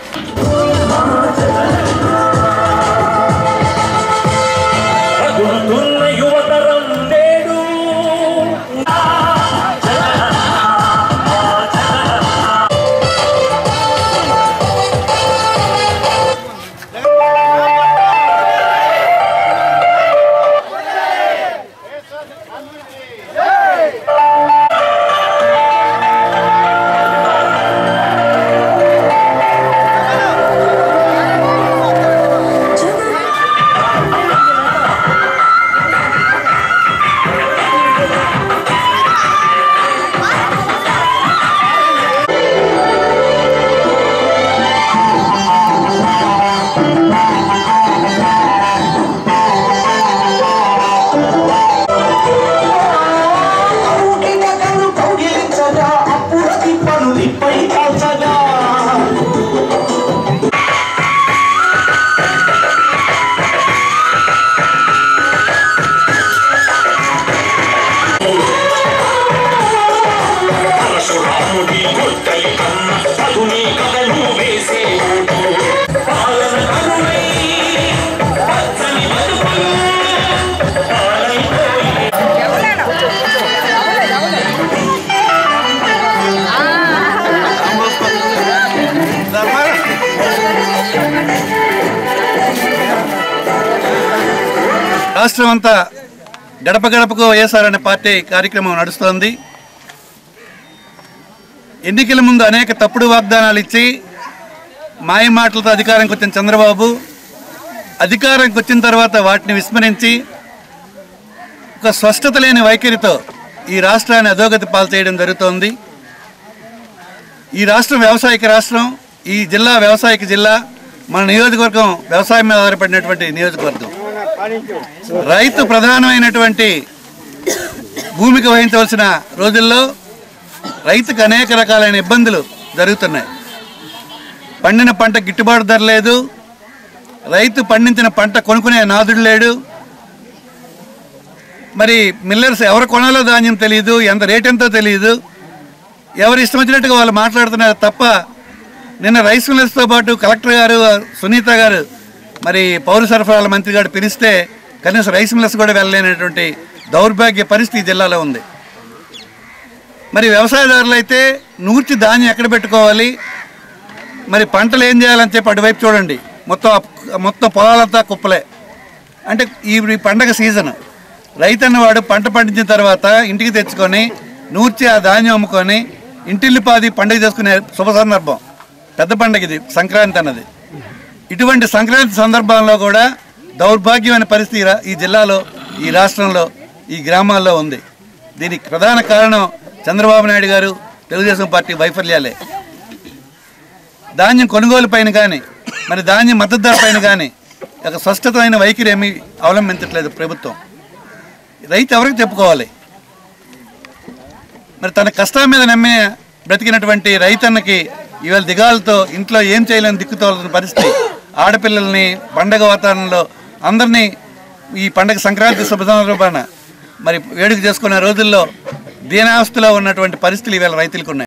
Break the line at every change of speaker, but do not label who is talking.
రగులుతున్న యువతరం నేడు
కౌగిలించగా కౌగిలించగా అప్పుడు తిప్పను తిప్పై కాల్చగా
పరశురాముడి గొడ్డలి కన్న పదుని కథలు వేసే ఓటు. పాలన కరుణై పచ్చని బతుకులు పాలైపోయి
రాష్ట్రం అంతా గడప గడపకు వైఎస్ఆర్ అనే పార్టీ కార్యక్రమం నడుస్తోంది ఎన్నికల ముందు అనేక తప్పుడు వాగ్దానాలు ఇచ్చి మాయ మాటలతో అధికారంకి వచ్చిన చంద్రబాబు అధికారంకి వచ్చిన తర్వాత వాటిని విస్మరించి ఒక స్పష్టత లేని వైఖరితో ఈ రాష్ట్రాన్ని అధోగతి పాలు చేయడం జరుగుతోంది ఈ రాష్ట్రం వ్యవసాయక రాష్ట్రం ఈ జిల్లా వ్యవసాయక జిల్లా మన నియోజకవర్గం వ్యవసాయం మీద ఆధారపడినటువంటి నియోజకవర్గం రైతు ప్రధానమైనటువంటి భూమిక వహించవలసిన రోజుల్లో రైతుకు అనేక రకాలైన ఇబ్బందులు జరుగుతున్నాయి పండిన పంట గిట్టుబాటు ధర లేదు రైతు పండించిన పంట కొనుక్కునే నాదుడు లేడు మరి మిల్లర్స్ ఎవరు కొనాలో ధాన్యం తెలియదు ఎంత రేట్ ఎంతో తెలియదు ఎవరు ఇష్టం వచ్చినట్టుగా వాళ్ళు మాట్లాడుతున్నారు తప్ప నిన్న రైస్ మిల్లర్స్తో పాటు కలెక్టర్ గారు సునీత గారు మరి పౌర సరఫరాల మంత్రి గారు పిలిస్తే కనీసం రైస్ మిల్లర్స్ కూడా వెళ్ళలేనటువంటి దౌర్భాగ్య పరిస్థితి ఈ జిల్లాలో ఉంది మరి వ్యవసాయదారులు అయితే నూర్చి ధాన్యం ఎక్కడ పెట్టుకోవాలి మరి పంటలు ఏం చేయాలని చెప్పి అటువైపు చూడండి మొత్తం అప్- మొత్తం పొలాలంతా కుప్పలే అంటే ఈ ఈ పండగ సీజన్ రైతు అన్నవాడు పంట పండించిన తర్వాత ఇంటికి తెచ్చుకొని నూర్చి ఆ ధాన్యం అమ్ముకొని ఇంటిల్లిపాది పండుగ చేసుకునే శుభ సందర్భం పెద్ద పండగ ఇది సంక్రాంతి అన్నది ఇటువంటి సంక్రాంతి సందర్భంలో కూడా దౌర్భాగ్యమైన పరిస్థితి ఈ రా- ఈ జిల్లాలో ఈ రాష్ట్రంలో ఈ గ్రామాల్లో ఉంది దీనికి ప్రధాన కారణం చంద్రబాబు నాయుడు గారు తెలుగుదేశం పార్టీ వైఫల్యాలే ధాన్యం కొనుగోలు పైన కానీ మరి ధాన్యం మద్దతు ధర పైన కానీ ఒక స్పష్టతమైన వైఖరి ఏమీ అవలంబించట్లేదు ప్రభుత్వం రైతు ఎవరికి చెప్పుకోవాలి మరి తన కష్టం మీద నమ్మే బ్రతికినటువంటి రైతన్నకి ఇవాళ దిగాలతో ఇంట్లో ఏం చేయలేని దిక్కుతోలని పరిస్థితి ఆడపిల్లల్ని పండగ వాతావరణంలో అందరినీ ఈ పండగ సంక్రాంతి శుభ సందర్భాన మరి వేడుక చేసుకునే రోజుల్లో దీనావస్థలో ఉన్నటువంటి పరిస్థితులు ఇవాళ రైతులకు ఉన్నాయి